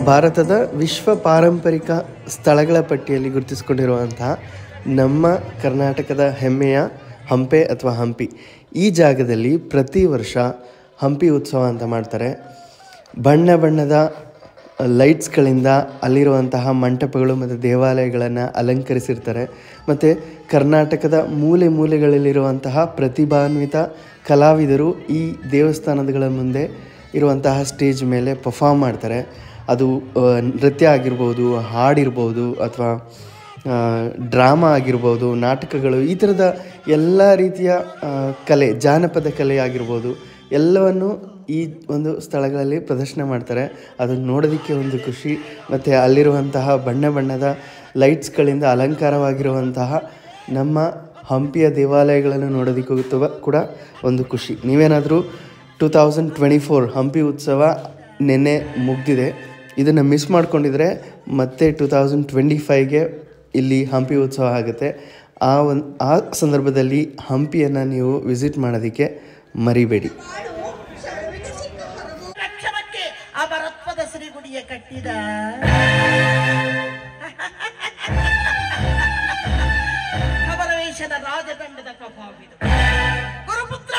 ಭಾರತದ ವಿಶ್ವ ಪಾರಂಪರಿಕ ಸ್ಥಳಗಳ ಪಟ್ಟಿಯಲ್ಲಿ ಗುರುತಿಸಿಕೊಂಡಿರುವಂತಹ ನಮ್ಮ ಕರ್ನಾಟಕದ ಹೆಮ್ಮೆಯ ಹಂಪೆ ಅಥವಾ ಹಂಪಿ ಈ ಜಾಗದಲ್ಲಿ ಪ್ರತಿ ವರ್ಷ ಹಂಪಿ ಉತ್ಸವ ಅಂತ ಮಾಡ್ತಾರೆ ಬಣ್ಣ ಬಣ್ಣದ ಲೈಟ್ಸ್ಗಳಿಂದ ಅಲ್ಲಿರುವಂತಹ ಮಂಟಪಗಳು ಮತ್ತು ದೇವಾಲಯಗಳನ್ನು ಅಲಂಕರಿಸಿರ್ತಾರೆ ಮತ್ತು ಕರ್ನಾಟಕದ ಮೂಲೆ ಮೂಲೆಗಳಲ್ಲಿರುವಂತಹ ಪ್ರತಿಭಾನ್ವಿತ ಕಲಾವಿದರು ಈ ದೇವಸ್ಥಾನಗಳ ಮುಂದೆ ಇರುವಂತಹ ಸ್ಟೇಜ್ ಮೇಲೆ ಪರ್ಫಾರ್ಮ್ ಮಾಡ್ತಾರೆ ಅದು ಆ, ನೃತ್ಯ ಆಗಿರ್ಬೋದು ಹಾಡಿರ್ಬೋದು ಅಥವಾ ಡ್ರಾಮಾ ಆಗಿರ್ಬೋದು ನಾಟಕಗಳು ಈ ಥರದ ಎಲ್ಲ ರೀತಿಯ ಆ, ಕಲೆ ಜಾನಪದ ಕಲೆ ಆಗಿರ್ಬೋದು ಎಲ್ಲವನ್ನು ಈ ಒಂದು ಸ್ಥಳಗಳಲ್ಲಿ ಪ್ರದರ್ಶನ ಮಾಡ್ತಾರೆ ಅದನ್ನು ನೋಡೋದಕ್ಕೆ ಒಂದು ಖುಷಿ ಮತ್ತು ಅಲ್ಲಿರುವಂತಹ ಬಣ್ಣ ಬಣ್ಣದ ಲೈಟ್ಸ್ಗಳಿಂದ ಅಲಂಕಾರವಾಗಿರುವಂತಹ ನಮ್ಮ ಹಂಪಿಯ ದೇವಾಲಯಗಳನ್ನು ನೋಡೋದಕ್ಕೂ ತು- ಕೂಡ ಒಂದು ಖುಷಿ ನೀವೇನಾದರೂ two thousand twenty four Hampi Utsav ನಿನ್ನೆ ಮುಗ್ದಿದೆ ಇದನ್ನು ಮಿಸ್ ಮಾಡ್ಕೊಂಡಿದ್ರೆ ಮತ್ತೆ ಟೂ ತೌಸಂಡ್ ಟ್ವೆಂಟಿ ಫೈವ್ಗೆ ಇಲ್ಲಿ ಹಂಪಿ ಉತ್ಸವ ಆಗುತ್ತೆ ಆ ಒಂದು ಆ ಸಂದರ್ಭದಲ್ಲಿ ಹಂಪಿಯನ್ನು ನೀವು ವಿಸಿಟ್ ಮಾಡೋದಕ್ಕೆ ಮರಿಬೇಡಿ ರಕ್ಷಣಕ್ಕೆ ಅಮರತ್ವದ ಶ್ರೀಗುಡಿಯ ಕಟ್ಟಿದ ಕಮಲವೇಶದ ರಾಜದಂಡದ ಪ್ರಭಾವಿದು ಗುರುಪುತ್ರ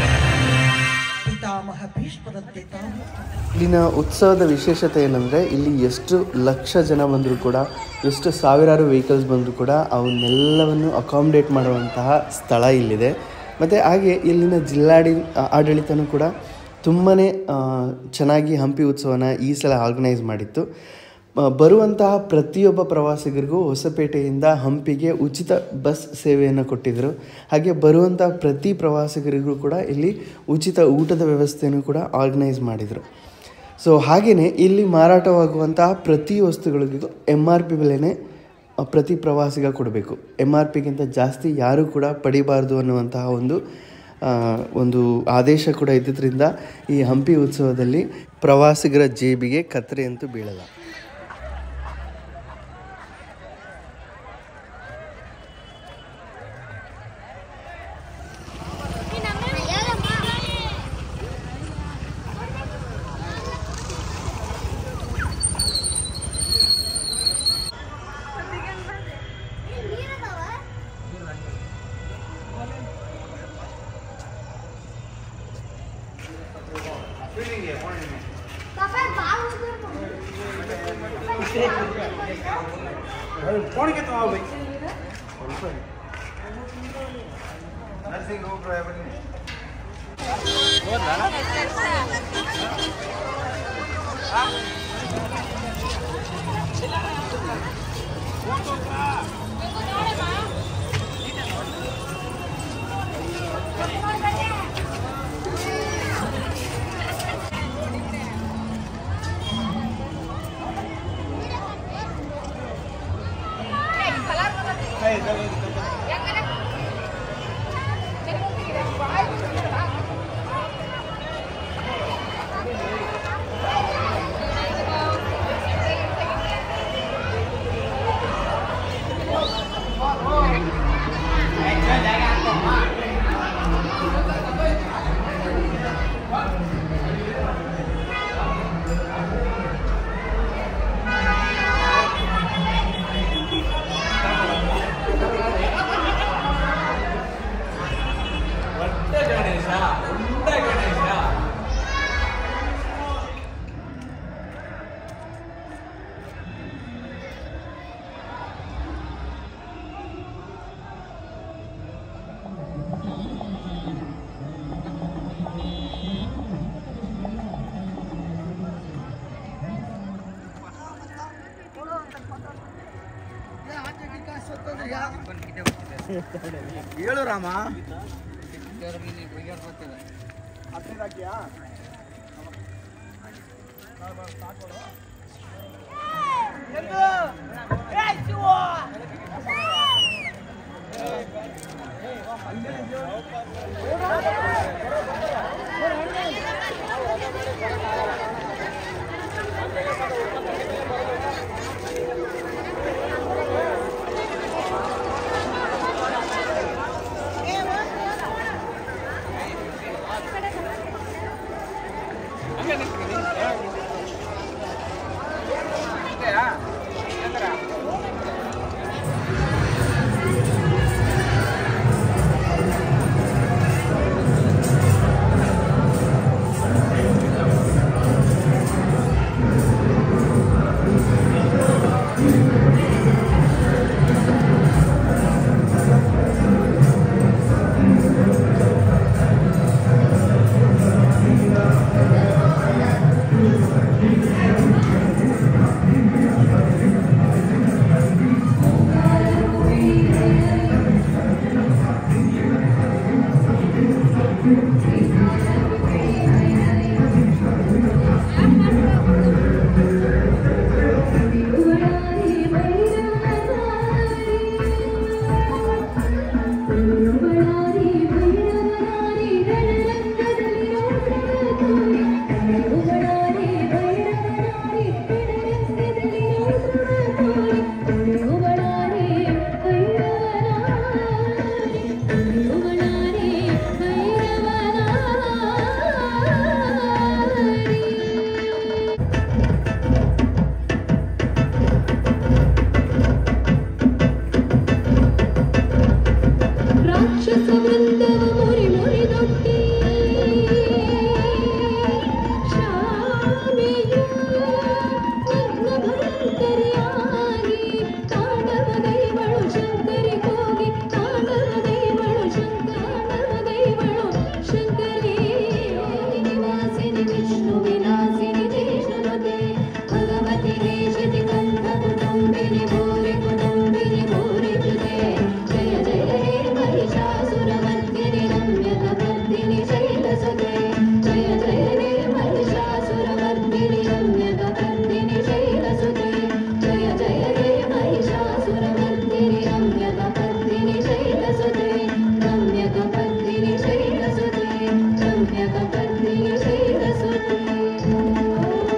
ಪಿತಾಮಹ ಭೀಷ್ಮದಂತೆ ತಾನು ಇಲ್ಲಿನ ಉತ್ಸವದ ವಿಶೇಷತೆ ಏನಂದರೆ ಇಲ್ಲಿ ಎಷ್ಟು ಲಕ್ಷ ಜನ ಬಂದರೂ ಕೂಡ ಎಷ್ಟು ಸಾವಿರಾರು ವೆಹಿಕಲ್ಸ್ ಬಂದರೂ ಕೂಡ ಅವನ್ನೆಲ್ಲವನ್ನು ಅಕಾಮಿಡೇಟ್ ಮಾಡುವಂತಹ ಸ್ಥಳ ಇಲ್ಲಿದೆ ಮತ್ತು ಹಾಗೆ ಇಲ್ಲಿನ ಜಿಲ್ಲಾಡಿ ಆಡಳಿತನೂ ಕೂಡ ತುಂಬಾ ಚೆನ್ನಾಗಿ ಹಂಪಿ ಉತ್ಸವನ ಈ ಸಲ ಆರ್ಗನೈಸ್ ಮಾಡಿತ್ತು ಆ, ಬರುವಂತಹ ಪ್ರತಿಯೊಬ್ಬ ಪ್ರವಾಸಿಗರಿಗೂ ಹೊಸಪೇಟೆಯಿಂದ ಹಂಪಿಗೆ ಉಚಿತ ಬಸ್ ಸೇವೆಯನ್ನು ಕೊಟ್ಟಿದ್ದರು ಹಾಗೆ ಬರುವಂತಹ ಪ್ರತಿ ಪ್ರವಾಸಿಗರಿಗೂ ಕೂಡ ಇಲ್ಲಿ ಉಚಿತ ಊಟದ ವ್ಯವಸ್ಥೆಯನ್ನು ಕೂಡ ಆರ್ಗನೈಸ್ ಮಾಡಿದರು ಸೊ ಹಾಗೆಯೇ ಇಲ್ಲಿ ಮಾರಾಟವಾಗುವಂತಹ ಪ್ರತಿ ವಸ್ತುಗಳಿಗೂ ಎಮ್ ಆರ್ ಪಿ ಬೆಲೆನೇ ಆ, ಪ್ರತಿ ಪ್ರವಾಸಿಗ ಕೊಡಬೇಕು ಎಮ್ ಆರ್ ಪಿಗಿಂತ ಜಾಸ್ತಿ ಯಾರೂ ಕೂಡ ಪಡಿಬಾರ್ದು ಅನ್ನುವಂತಹ ಒಂದು ಆ, ಒಂದು ಆದೇಶ ಕೂಡ ಇದ್ದಿದ್ದರಿಂದ ಈ ಹಂಪಿ ಉತ್ಸವದಲ್ಲಿ ಪ್ರವಾಸಿಗರ ಜೇಬಿಗೆ ಕತ್ತರೆ ಅಂತೂ ಬೀಳಲ್ಲ ಹೇಳು ರಾಮ ಎಂದು